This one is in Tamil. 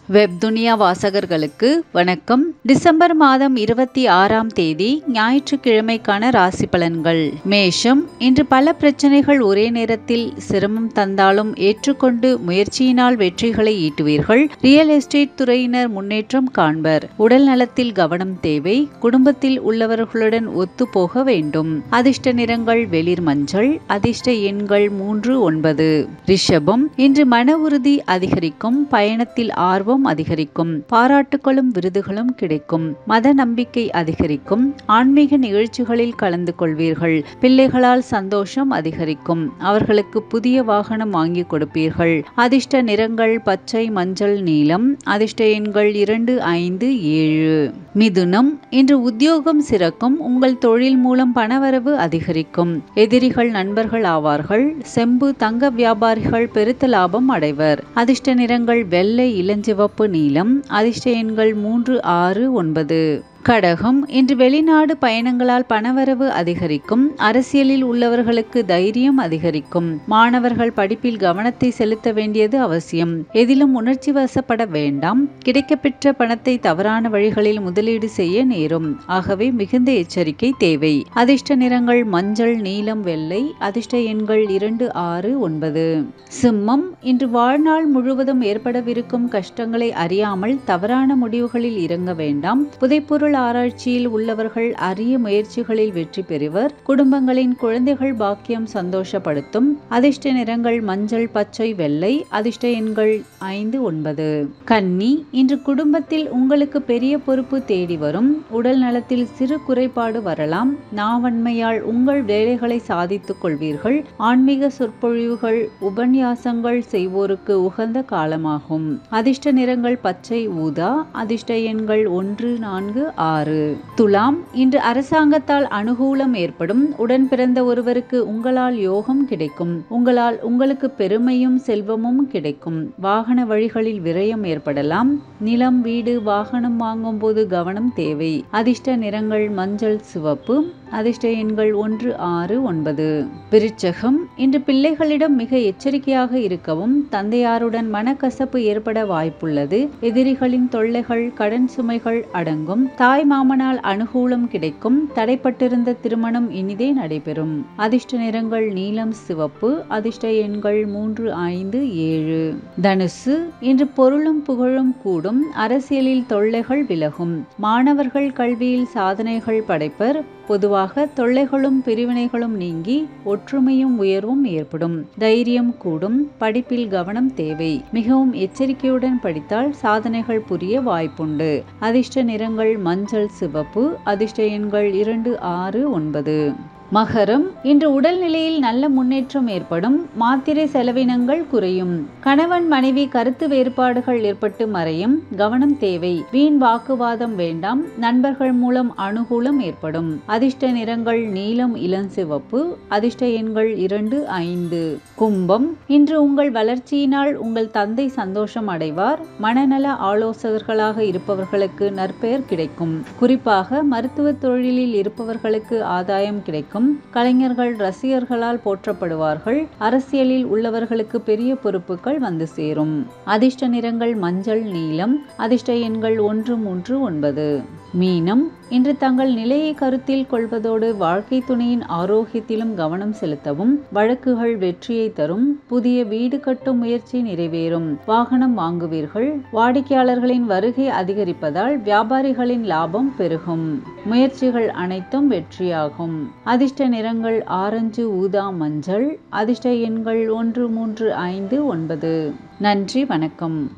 வெப்துனியா வாசகர்களுக்கு வணக்கம் டிசம்பர் மாதம் இருபத்தி ஆறாம் தேதி ஞாயிற்றுக்கிழமைக்கான ராசி பலன்கள் மேஷம் இன்று பல பிரச்சனைகள் ஒரே நேரத்தில் சிரமம் தந்தாலும் ஏற்றுக்கொண்டு முயற்சியினால் வெற்றிகளை ஈட்டுவீர்கள் ரியல் எஸ்டேட் துறையினர் முன்னேற்றம் காண்பர் உடல் நலத்தில் கவனம் தேவை குடும்பத்தில் உள்ளவர்களுடன் ஒத்து போக வேண்டும் அதிர்ஷ்ட நிறங்கள் வெளிர் மஞ்சள் அதிர்ஷ்ட எண்கள் மூன்று ஒன்பது ரிஷபம் இன்று மன உறுதி அதிகரிக்கும் பயணத்தில் ஆர்வம் அதிகரிக்கும் பாராட்டுகளும் விருதுகளும் கிடைக்கும் மத நம்பிக்கை அதிகரிக்கும் ஆன்மீக நிகழ்ச்சிகளில் கலந்து கொள்வீர்கள் பிள்ளைகளால் சந்தோஷம் அதிகரிக்கும் அவர்களுக்கு புதிய வாகனம் வாங்கி கொடுப்பீர்கள் அதிர்ஷ்ட நிறங்கள் பச்சை மஞ்சள் நீலம் அதிர்ஷ்ட எண்கள் இரண்டு ஐந்து ஏழு மிதுனம் இன்று உத்தியோகம் சிறக்கும் உங்கள் தொழில் மூலம் பணவரவு அதிகரிக்கும் எதிரிகள் நண்பர்கள் ஆவார்கள் செம்பு தங்க வியாபாரிகள் பெருத்த லாபம் அடைவர் அதிர்ஷ்ட நிறங்கள் வெள்ளை இளஞ்சிவப்பு நீலம் அதிர்ஷ்ட எண்கள் மூன்று ஆறு ஒன்பது கடகம் இன்று வெளிநாடு பயணங்களால் பணவரவு அதிகரிக்கும் அரசியலில் உள்ளவர்களுக்கு தைரியம் அதிகரிக்கும் மாணவர்கள் படிப்பில் கவனத்தை செலுத்த வேண்டியது அவசியம் எதிலும் உணர்ச்சி வசப்பட வேண்டாம் கிடைக்கப்பெற்ற பணத்தை தவறான வழிகளில் முதலீடு செய்ய நேரும் ஆகவே மிகுந்த எச்சரிக்கை தேவை அதிர்ஷ்ட நிறங்கள் மஞ்சள் நீலம் வெள்ளை அதிர்ஷ்ட எண்கள் இரண்டு ஆறு ஒன்பது சிம்மம் இன்று வாழ்நாள் முழுவதும் ஏற்படவிருக்கும் கஷ்டங்களை அறியாமல் தவறான முடிவுகளில் இறங்க வேண்டாம் புதைப்பொருள் ஆராய்ச்சியில் உள்ளவர்கள் அரிய முயற்சிகளில் வெற்றி பெறுவர் குடும்பங்களின் குழந்தைகள் பாக்கியம் சந்தோஷப்படுத்தும் அதிர்ஷ்ட நிறங்கள் மஞ்சள் பச்சை வெள்ளை அதிர்ஷ்ட எண்கள் ஐந்து ஒன்பது கன்னி இன்று குடும்பத்தில் உங்களுக்கு பெரிய பொறுப்பு தேடி வரும் உடல் நலத்தில் சிறு குறைபாடு வரலாம் நாவன்மையால் உங்கள் வேலைகளை சாதித்துக் கொள்வீர்கள் ஆன்மீக சொற்பொழிவுகள் உபன்யாசங்கள் செய்வோருக்கு உகந்த காலமாகும் அதிர்ஷ்ட நிறங்கள் பச்சை ஊதா அதிர்ஷ்ட எண்கள் ஒன்று நான்கு ஆறு துலாம் இன்று அரசாங்கத்தால் அனுகூலம் ஏற்படும் உடன் பிறந்த ஒருவருக்கு உங்களால் யோகம் கிடைக்கும் உங்களால் உங்களுக்கு பெருமையும் செல்வமும் கிடைக்கும் வாகன வழிகளில் விரயம் ஏற்படலாம் நிலம் வீடு வாகனம் வாங்கும் போது கவனம் தேவை அதிர்ஷ்ட நிறங்கள் மஞ்சள் சிவப்பு அதிர்ஷ்ட எண்கள் ஒன்று ஆறு ஒன்பது விருச்சகம் இன்று பிள்ளைகளிடம் மிக எச்சரிக்கையாக இருக்கவும் தந்தையாருடன் மனக்கசப்பு ஏற்பட வாய்ப்புள்ளது எதிரிகளின் தொல்லைகள் கடன் சுமைகள் அடங்கும் தாய் மாமனால் அனுகூலம் கிடைக்கும் தடைப்பட்டிருந்த திருமணம் இனிதே நடைபெறும் அதிர்ஷ்ட நிறங்கள் நீலம் சிவப்பு அதிர்ஷ்ட எண்கள் மூன்று ஐந்து ஏழு தனுசு இன்று பொருளும் புகழும் கூடும் அரசியலில் தொல்லைகள் விலகும் மாணவர்கள் கல்வியில் சாதனைகள் படைப்பர் பொதுவாக தொல்லைகளும் பிரிவினைகளும் நீங்கி ஒற்றுமையும் உயர்வும் ஏற்படும் தைரியம் கூடும் படிப்பில் கவனம் தேவை மிகவும் எச்சரிக்கையுடன் படித்தால் சாதனைகள் புரிய வாய்ப்புண்டு அதிர்ஷ்ட நிறங்கள் மஞ்சள் சிவப்பு அதிர்ஷ்ட எண்கள் இரண்டு ஆறு ஒன்பது மகரம் இன்று உடல்நிலையில் நல்ல முன்னேற்றம் ஏற்படும் மாத்திரை செலவினங்கள் குறையும் கணவன் மனைவி கருத்து வேறுபாடுகள் ஏற்பட்டு மறையும் கவனம் தேவை வீண் வாக்குவாதம் வேண்டாம் நண்பர்கள் மூலம் அனுகூலம் ஏற்படும் அதிர்ஷ்ட நிறங்கள் நீலம் இளஞ்சிவப்பு அதிர்ஷ்ட எண்கள் இரண்டு ஐந்து கும்பம் இன்று உங்கள் வளர்ச்சியினால் உங்கள் தந்தை சந்தோஷம் அடைவார் மனநல ஆலோசகர்களாக இருப்பவர்களுக்கு நற்பெயர் கிடைக்கும் குறிப்பாக மருத்துவ தொழிலில் இருப்பவர்களுக்கு ஆதாயம் கிடைக்கும் இருக்கும் கலைஞர்கள் ரசிகர்களால் போற்றப்படுவார்கள் அரசியலில் உள்ளவர்களுக்கு பெரிய பொறுப்புகள் வந்து சேரும் அதிர்ஷ்ட நிறங்கள் மஞ்சள் நீலம் அதிர்ஷ்ட எண்கள் ஒன்று மூன்று ஒன்பது மீனம் இன்று தங்கள் நிலையை கருத்தில் கொள்வதோடு வாழ்க்கை துணையின் ஆரோக்கியத்திலும் கவனம் செலுத்தவும் வழக்குகள் வெற்றியை தரும் புதிய வீடு கட்டும் முயற்சி நிறைவேறும் வாகனம் வாங்குவீர்கள் வாடிக்கையாளர்களின் வருகை அதிகரிப்பதால் வியாபாரிகளின் லாபம் பெருகும் முயற்சிகள் அனைத்தும் வெற்றியாகும் அதிர்ஷ்ட நிறங்கள் ஆரஞ்சு ஊதா மஞ்சள் அதிர்ஷ்ட எண்கள் ஒன்று மூன்று ஐந்து ஒன்பது நன்றி வணக்கம்